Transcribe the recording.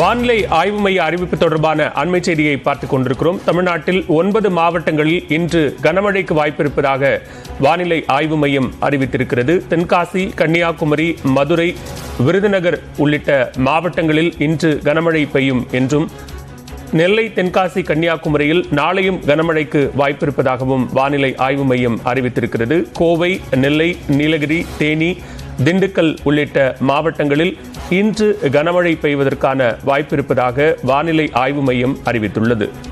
வானிலை ஆய்வு மைய அறிவிப்பு தொடர்பான அண்மை செய்தியை பார்த்துக் கொண்டிருக்கிறோம் தமிழ்நாட்டில் ஒன்பது மாவட்டங்களில் இன்று கனமழைக்கு வாய்ப்பிருப்பதாக வானிலை ஆய்வு மையம் அறிவித்திருக்கிறது தென்காசி கன்னியாகுமரி மதுரை விருதுநகர் உள்ளிட்ட மாவட்டங்களில் இன்று கனமழை பெய்யும் என்றும் நெல்லை தென்காசி கன்னியாகுமரியில் நாளையும் கனமழைக்கு வாய்ப்பிருப்பதாகவும் வானிலை ஆய்வு மையம் அறிவித்திருக்கிறது கோவை நெல்லை நீலகிரி தேனி திண்டுக்கல் உள்ளிட்ட மாவட்டங்களில் இன்று கனமழை பெய்வதற்கான வாய்ப்பிருப்பதாக வானிலை ஆய்வு மையம் அறிவித்துள்ளது